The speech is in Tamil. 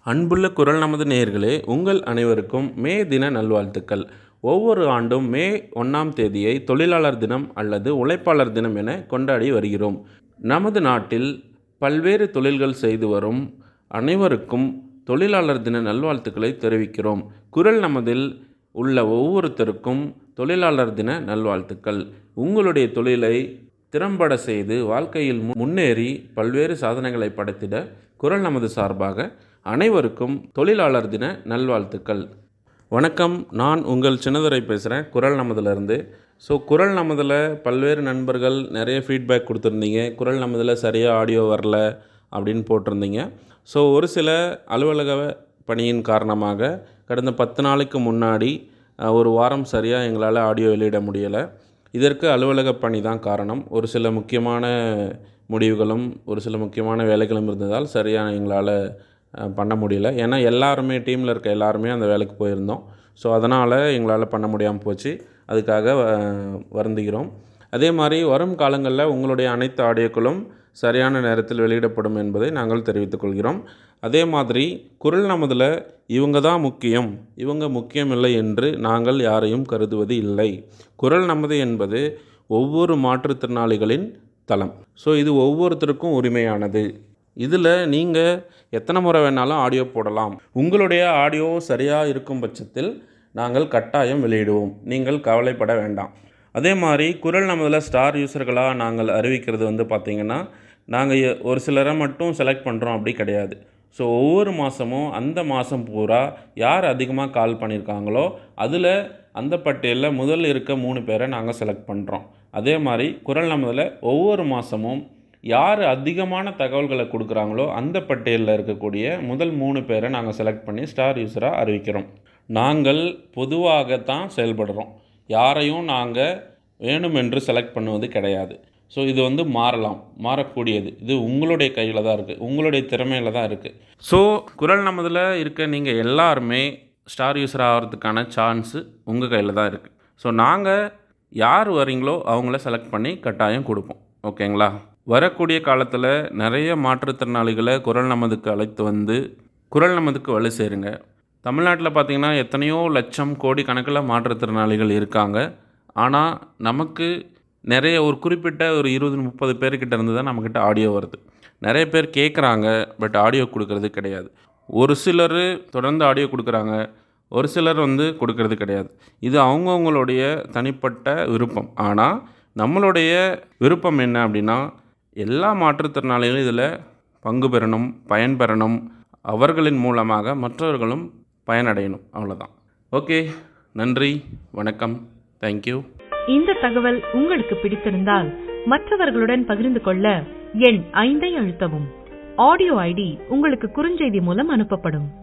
அன்புள்ள குரல் நமது நேயர்களே உங்கள் அனைவருக்கும் மே தின நல்வாழ்த்துக்கள் ஒவ்வொரு ஆண்டும் மே ஒன்றாம் தேதியை தொழிலாளர் தினம் அல்லது உழைப்பாளர் தினம் என கொண்டாடி வருகிறோம் நமது நாட்டில் பல்வேறு தொழில்கள் செய்து வரும் அனைவருக்கும் தொழிலாளர் தின நல்வாழ்த்துக்களை தெரிவிக்கிறோம் குரல் நமதில் உள்ள ஒவ்வொருத்தருக்கும் தொழிலாளர் தின நல்வாழ்த்துக்கள் உங்களுடைய தொழிலை திறம்பட செய்து வாழ்க்கையில் மு- முன்னேறி பல்வேறு சாதனைகளை படைத்திட குரல் நமது சார்பாக அனைவருக்கும் தொழிலாளர் தின நல்வாழ்த்துக்கள் வணக்கம் நான் உங்கள் சின்னதுரை பேசுகிறேன் குரல் நமதிலிருந்து ஸோ குரல் நமதில் பல்வேறு நண்பர்கள் நிறைய ஃபீட்பேக் கொடுத்துருந்தீங்க குரல் நமதில் சரியாக ஆடியோ வரல அப்படின்னு போட்டிருந்தீங்க ஸோ ஒரு சில அலுவலக பணியின் காரணமாக கடந்த பத்து நாளைக்கு முன்னாடி அஹ், ஒரு வாரம் சரியாக எங்களால் ஆடியோ வெளியிட முடியலை இதற்கு அலுவலக பணி தான் காரணம் ஒரு சில முக்கியமான முடிவுகளும் ஒரு சில முக்கியமான வேலைகளும் இருந்ததால் சரியாக எங்களால் அஹ், பண்ண முடியல ஏன்னா எல்லாருமே டீமில் இருக்க எல்லாருமே அந்த வேலைக்கு போயிருந்தோம் ஸோ அதனால் எங்களால் பண்ண முடியாமல் போச்சு அதுக்காக அஹ், வருந்துகிறோம் அதே மாதிரி வரும் காலங்களில் உங்களுடைய அனைத்து ஆடியோக்களும் சரியான நேரத்தில் வெளியிடப்படும் என்பதை நாங்கள் தெரிவித்துக் கொள்கிறோம் அதே மாதிரி குரல் நமதில் இவங்க தான் முக்கியம் இவங்க முக்கியமில்லை என்று நாங்கள் யாரையும் கருதுவது இல்லை குரல் நமது என்பது ஒவ்வொரு மாற்றுத்திறனாளிகளின் தளம் ஸோ இது ஒவ்வொருத்தருக்கும் உரிமையானது இதில் நீங்கள் எத்தனை முறை வேணாலும் ஆடியோ போடலாம் உங்களுடைய ஆடியோ சரியாக இருக்கும் பட்சத்தில் நாங்கள் கட்டாயம் வெளியிடுவோம் நீங்கள் கவலைப்பட வேண்டாம் அதே மாதிரி குரல் நமதில் ஸ்டார் யூசர்களாக நாங்கள் அறிவிக்கிறது வந்து பார்த்திங்கன்னா நாங்கள் எ- ஒரு சிலரை மட்டும் செலக்ட் பண்ணுறோம் அப்படி கிடையாது ஸோ ஒவ்வொரு மாதமும் அந்த மாதம் பூரா யார் அதிகமாக கால் பண்ணியிருக்காங்களோ அதில் அந்த பட்டியலில் முதல் இருக்க மூணு பேரை நாங்கள் செலக்ட் பண்ணுறோம் அதே மாதிரி குரல் நமதில் ஒவ்வொரு மாதமும் யார் அதிகமான தகவல்களை கொடுக்குறாங்களோ அந்த பட்டியலில் இருக்கக்கூடிய முதல் மூணு பேரை நாங்கள் செலக்ட் பண்ணி ஸ்டார் யூஸராக அறிவிக்கிறோம் நாங்கள் பொதுவாகத்தான் செயல்படுறோம் யாரையும் நாங்கள் வேணுமென்று செலக்ட் பண்ணுவது கிடையாது ஸோ இது வந்து மாறலாம் மாறக்கூடியது இது உங்களுடைய கையில் தான் இருக்குது உங்களுடைய திறமையில் தான் இருக்குது ஸோ குரல் நமதில் இருக்க நீங்கள் எல்லாருமே ஸ்டார் யூஸர் ஆகிறதுக்கான சான்ஸு உங்கள் கையில் தான் இருக்குது ஸோ நாங்கள் யார் வரீங்களோ அவங்கள செலக்ட் பண்ணி கட்டாயம் கொடுப்போம் ஓகேங்களா வரக்கூடிய காலத்தில் நிறைய மாற்றுத்திறனாளிகளை குரல் நமதுக்கு அழைத்து வந்து குரல் நமதுக்கு வலு சேருங்க தமிழ்நாட்டில் பார்த்திங்கன்னா எத்தனையோ லட்சம் கோடி கணக்கில் மாற்றுத்திறனாளிகள் இருக்காங்க ஆனால் நமக்கு நிறைய ஒரு குறிப்பிட்ட ஒரு இருபது முப்பது பேர்கிட்ட இருந்து தான் நம்மக்கிட்ட ஆடியோ வருது நிறைய பேர் கேட்குறாங்க பட் ஆடியோ கொடுக்கறது கிடையாது ஒரு சிலர் தொடர்ந்து ஆடியோ கொடுக்குறாங்க ஒரு சிலர் வந்து கொடுக்கறது கிடையாது இது அவங்கவுங்களுடைய தனிப்பட்ட விருப்பம் ஆனால் நம்மளுடைய விருப்பம் என்ன அப்படின்னா எல்லா மாற்றுத்திறனாளிகளும் இதில் பங்கு பெறணும் பயன்பெறணும் அவர்களின் மூலமாக மற்றவர்களும் பயனடையணும் அவ்வளோதான் ஓகே நன்றி வணக்கம் தேங்க்யூ இந்த தகவல் உங்களுக்கு பிடித்திருந்தால் மற்றவர்களுடன் பகிர்ந்து கொள்ள எண் ஐந்தை அழுத்தவும் ஆடியோ ஐடி உங்களுக்கு குறுஞ்செய்தி மூலம் அனுப்பப்படும்